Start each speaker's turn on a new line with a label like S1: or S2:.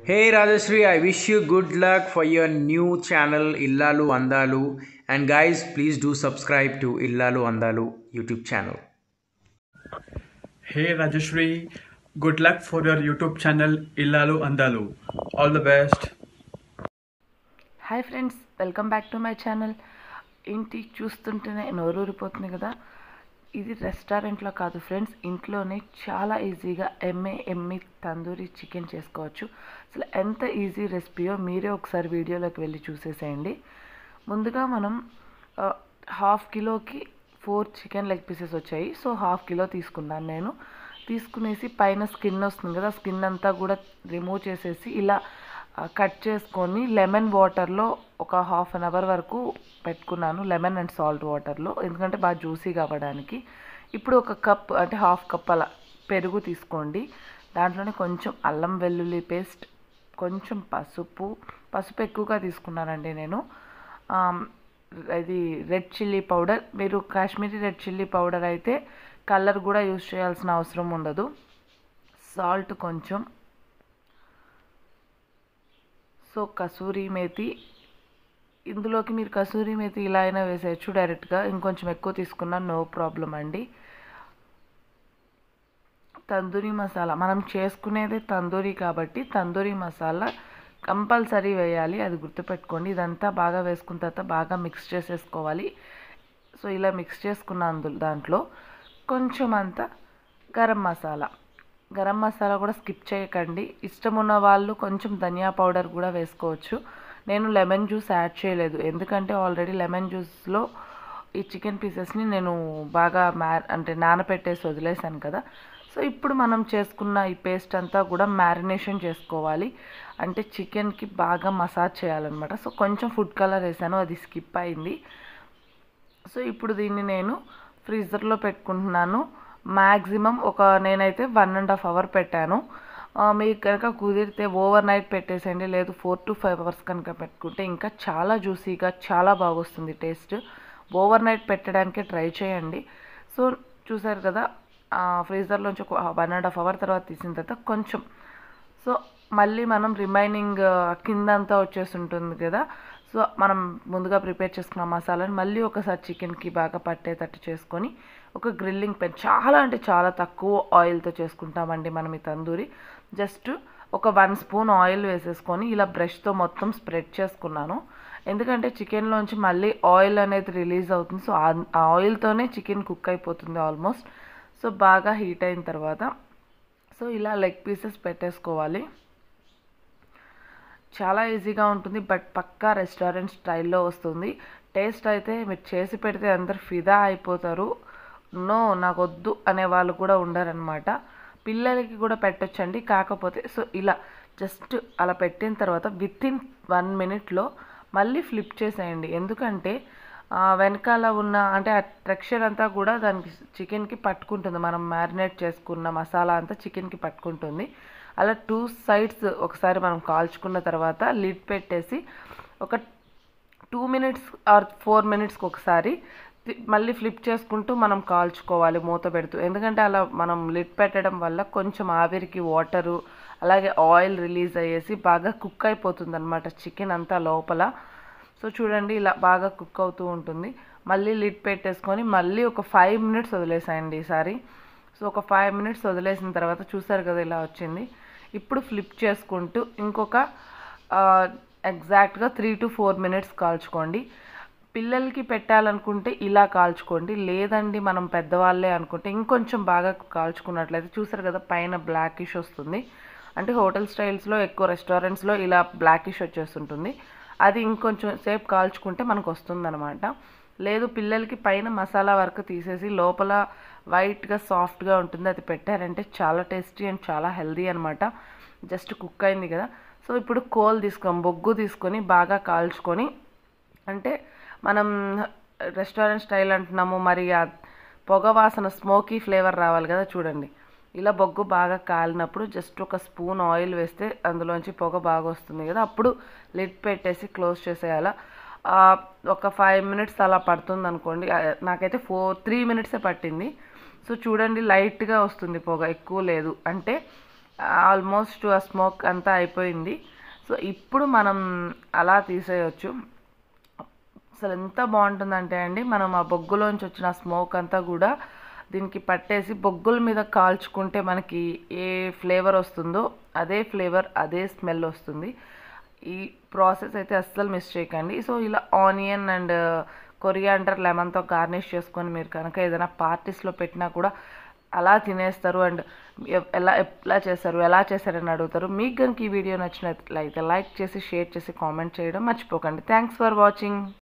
S1: Hey Rajashri, I wish you good luck for your new channel Illalu Andalu. And guys, please do subscribe to Illalu Andalu YouTube channel.
S2: Hey Rajashri, good luck for your YouTube channel Illalu Andalu. All the best.
S3: Hi friends welcome back to my channel ఏంటి చూస్తుంటేనే నోరూరిపోతుంది కదా ఇది రెస్టారెంట్లో కాదు friends ఇంట్లోనే చాలా ఈజీగా MA ఎమ్మి tandoori chicken చేసుకోవచ్చు అసలు ఎంత ఈజీ రెసిపీయో మీరే ఒకసారి వీడియోలోకి వెళ్ళి చూసేసేయండి ముందుగా మనం ఆ, హాఫ్ కిలోకి ఫోర్ చికెన్ లెగ్ పీసెస్ వచ్చాయి సో హాఫ్ కిలో తీసుకున్నాను నేను తీసుకునేసి పైన స్కిన్ వస్తుంది కదా స్కిన్ అంతా కూడా రిమూవ్ చేసేసి ఇలా ఆ, కట్ చేసుకొని లెమన్ వాటర్లో ఒక హాఫ్ అన్ అవర్ వరకు పెట్టుకున్నాను లెమన్ అండ్ సాల్ట్ వాటర్లో ఎందుకంటే బాగా జ్యూసీగా అవ్వడానికి ఇప్పుడు ఒక కప్ అంటే హాఫ్ కప్ అలా పెరుగు తీసుకోండి దాంట్లోనే కొంచెం అల్లం వెల్లుల్లి పేస్ట్ కొంచెం పసుపు పసుపు ఎక్కువగా తీసుకున్నానండి నేను ఆమ్, ఇది రెడ్ చిల్లీ పౌడర్ మీరు కాశ్మీరీ రెడ్ చిల్లీ పౌడర్ అయితే కలర్ కూడా యూస్ చేయాల్సిన అవసరం ఉండదు సాల్ట్ కొంచెం సో కసూరి మేతి ఇందులోకి మీరు కసూరి మేతి ఇలా అయినా వేసేయచ్చు డైరెక్ట్గా ఇంకొంచెం ఎక్కువ తీసుకున్నా నో ప్రాబ్లం అండి తందూరి మసాలా మనం చేసుకునేదే తందూరి కాబట్టి తందూరి మసాలా కంపల్సరీ వేయాలి అది గుర్తుపెట్టుకోండి ఇదంతా బాగా వేసుకున్న తర్వాత బాగా మిక్స్ చేసేసుకోవాలి సో ఇలా మిక్స్ చేసుకున్న అందులో దాంట్లో కొంచెం అంత గరం మసాలా గరం మసాలా కూడా స్కిప్ చేయకండి ఇష్టం ఉన్న వాళ్ళు కొంచెం ధనియా పౌడర్ కూడా వేసుకోవచ్చు నేను లెమన్ జ్యూస్ యాడ్ చేయలేదు ఎందుకంటే ఆల్రెడీ లెమన్ జ్యూస్లో ఈ చికెన్ పీసెస్ని నేను బాగా మ్యా అంటే నానపెట్టేసి వదిలేసాను కదా సో ఇప్పుడు మనం చేసుకున్న ఈ పేస్ట్ అంతా కూడా మ్యారినేషన్ చేసుకోవాలి అంటే చికెన్కి బాగా మసాజ్ చేయాలన్నమాట సో కొంచెం ఫుడ్ కలర్ వేసాను అది స్కిప్ అయింది సో ఇప్పుడు దీన్ని నేను ఫ్రీజర్లో పెట్టుకుంటున్నాను మ్యాక్సిమం ఒక నేనైతే వన్ అండ్ హాఫ్ అవర్ పెట్టాను ఆ, మీకు కనుక కుదిరితే ఓవర్ నైట్ పెట్టేసేయండి లేదు ఫోర్ టు ఫైవ్ అవర్స్ కనుక పెట్టుకుంటే ఇంకా చాలా జ్యూసీగా చాలా బాగొస్తుంది టేస్ట్ ఓవర్ నైట్ పెట్టడానికే ట్రై చేయండి సో చూసారు కదా ఫ్రీజర్లోంచి ఒక వన్ అండ్ హాఫ్ అవర్ తర్వాత తీసిన తర్వాత కొంచెం సో మళ్ళీ మనం రిమైనింగ్ కిందంతా వచ్చేసి ఉంటుంది కదా సో మనం ముందుగా ప్రిపేర్ చేసుకున్న మసాలాని మళ్ళీ ఒకసారి చికెన్కి బాగా పట్టేటట్టు చేసుకొని ఒక గ్రిల్లింగ్ పెన్ చాలా అంటే చాలా తక్కువ ఆయిల్తో చేసుకుంటామండి మనం ఈ తందూరి జస్ట్ ఒక వన్ స్పూన్ ఆయిల్ వేసేసుకొని ఇలా బ్రష్తో మొత్తం స్ప్రెడ్ చేసుకున్నాను ఎందుకంటే చికెన్లోంచి మళ్ళీ ఆయిల్ అనేది రిలీజ్ అవుతుంది సో ఆ ఆ ఆయిల్తోనే చికెన్ కుక్ అయిపోతుంది ఆల్మోస్ట్ సో బాగా హీట్ అయిన తర్వాత సో ఇలా లెగ్ పీసెస్ పెట్టేసుకోవాలి చాలా ఈజీగా ఉంటుంది బట్ పక్కా రెస్టారెంట్ స్టైల్లో వస్తుంది టేస్ట్ అయితే మీరు చేసి పెడితే అందరు ఫిదా అయిపోతారు నో నాకు వద్దు అనే వాళ్ళు కూడా ఉండరనమాట పిల్లలకి కూడా పెట్టొచ్చండి కాకపోతే సో ఇలా జస్ట్ అలా పెట్టిన తర్వాత విత్ ఇన్ వన్ మినిట్లో మళ్ళీ ఫ్లిప్ చేసేయండి ఎందుకంటే ఆ, వెనకాల ఉన్న అంటే ఆ టెక్స్చర్ అంతా కూడా దానికి చికెన్కి పట్టుకుంటుంది మనం మ్యారినేట్ చేసుకున్న మసాలా అంతా చికెన్కి పట్టుకుంటుంది అలా టూ సైడ్స్ ఒకసారి మనం కాల్చుకున్న తర్వాత లిడ్ పెట్టేసి ఒక టూ మినిట్స్ ఆర్ ఫోర్ మినిట్స్కి ఒకసారి తి- మళ్ళీ ఫ్లిప్ చేసుకుంటూ మనం కాల్చుకోవాలి మూత పెడుతూ ఎందుకంటే అలా మనం లిడ్ పెట్టడం వల్ల కొంచెం ఆవిరికి వాటరు అలాగే ఆయిల్ రిలీజ్ అయ్యేసి బాగా కుక్ అయిపోతుంది అనమాట చికెన్ అంతా లోపల సో చూడండి ఇలా బాగా కుక్ అవుతూ ఉంటుంది మళ్ళీ లిడ్ పెట్టేసుకొని మళ్ళీ ఒక ఫైవ్ మినిట్స్ వదిలేసాయండి ఈసారి సో ఒక ఫైవ్ మినిట్స్ వదిలేసిన తర్వాత చూసారు కదా ఇలా వచ్చింది ఇప్పుడు ఫ్లిప్ చేసుకుంటూ ఇంకొక ఎగ్జాక్ట్గా త్రీ టు ఫోర్ మినిట్స్ కాల్చుకోండి పిల్లలకి పెట్టాలనుకుంటే ఇలా కాల్చుకోండి లేదండి మనం పెద్దవాళ్ళే అనుకుంటే ఇంకొంచెం బాగా కాల్చుకున్నట్లయితే చూసారు కదా పైన బ్లాకిష్ వస్తుంది అంటే హోటల్ స్టైల్స్లో ఎక్కువ రెస్టారెంట్స్లో ఇలా బ్లాకిష్ వచ్చేస్తుంటుంది అది ఇంకొంచెం సేపు కాల్చుకుంటే మనకు వస్తుందన్నమాట లేదు పిల్లలకి పైన మసాలా వరకు తీసేసి లోపల వైట్గా సాఫ్ట్గా ఉంటుంది అది పెట్టారంటే చాలా టేస్టీ అండ్ చాలా హెల్దీ అనమాట జస్ట్ కుక్ అయింది కదా సో ఇప్పుడు కోల్ తీసుకొని బొగ్గు తీసుకొని బాగా కాల్చుకొని అంటే మనం రెస్టారెంట్ స్టైల్ అంటున్నాము మరి ఆ పొగ వాసన స్మోకీ ఫ్లేవర్ రావాలి కదా చూడండి ఇలా బొగ్గు బాగా కాలినప్పుడు జస్ట్ ఒక స్పూన్ ఆయిల్ వేస్తే అందులోంచి పొగ బాగా వస్తుంది కదా అప్పుడు లిడ్ పెట్టేసి క్లోజ్ చేసేయాల ఆ, ఒక ఫైవ్ మినిట్స్ అలా పడుతుంది అనుకోండి ఆ, నాకైతే ఫోర్ త్రీ మినిట్సే పట్టింది సో చూడండి లైట్గా వస్తుంది పొగ ఎక్కువ లేదు అంటే ఆల్మోస్ట్ ఆ స్మోక్ అంతా అయిపోయింది సో ఇప్పుడు మనం అలా తీసేయచ్చు అసలు ఎంత బాగుంటుందంటే అండి మనం ఆ బొగ్గులోంచి వచ్చిన స్మోక్ అంతా కూడా దీనికి పట్టేసి బొగ్గుల మీద కాల్చుకుంటే మనకి ఏ ఫ్లేవర్ వస్తుందో అదే ఫ్లేవర్ అదే స్మెల్ వస్తుంది ఈ ప్రాసెస్ అయితే అస్సలు మిస్ చేయకండి సో ఇలా ఆనియన్ అండ్ కొరియాండర్ లెమన్తో గార్నిష్ చేసుకొని మీరు కనుక ఏదైనా పార్టీస్లో పెట్టినా కూడా అలా తినేస్తారు అండ్ ఎలా ఎలా చేస్తారు ఎలా చేశారని అడుగుతారు మీకు కనుక ఈ వీడియో నచ్చినట్లయితే లైక్ చేసి షేర్ చేసి కామెంట్ చేయడం మర్చిపోకండి థ్యాంక్స్ ఫర్ వాచింగ్